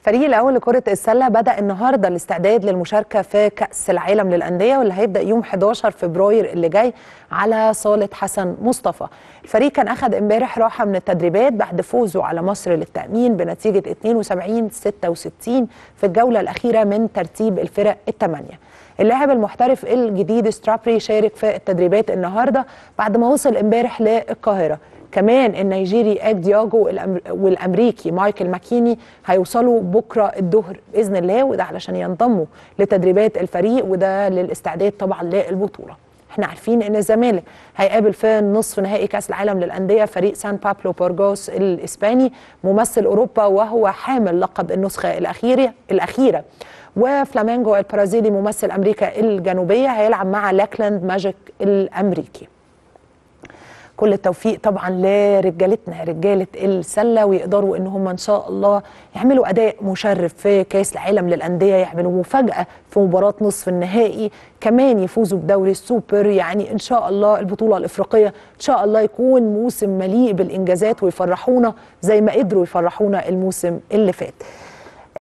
الفريق الاول لكره السله بدا النهارده الاستعداد للمشاركه في كاس العالم للانديه واللي هيبدا يوم 11 فبراير اللي جاي على صاله حسن مصطفى الفريق كان اخذ امبارح راحه من التدريبات بعد فوزه على مصر للتامين بنتيجه 72 66 في الجوله الاخيره من ترتيب الفرق الثمانيه اللاعب المحترف الجديد سترابري شارك في التدريبات النهارده بعد ما وصل امبارح للقاهره كمان النيجيري اك دياجو والامريكي مايكل ماكيني هيوصلوا بكره الظهر باذن الله وده علشان ينضموا لتدريبات الفريق وده للاستعداد طبعا للبطوله احنا عارفين ان الزمالك هيقابل في نصف نهائي كاس العالم للانديه فريق سان بابلو بورغوس الاسباني ممثل اوروبا وهو حامل لقب النسخه الاخيره الاخيره وفلامينجو البرازيلي ممثل امريكا الجنوبيه هيلعب مع لاكلاند ماجيك الامريكي كل التوفيق طبعا لرجالتنا رجاله السله ويقدروا ان هم ان شاء الله يعملوا اداء مشرف في كاس العالم للانديه يعملوا مفاجاه في مباراه نصف النهائي كمان يفوزوا بدوري السوبر يعني ان شاء الله البطوله الافريقيه ان شاء الله يكون موسم مليء بالانجازات ويفرحونا زي ما قدروا يفرحونا الموسم اللي فات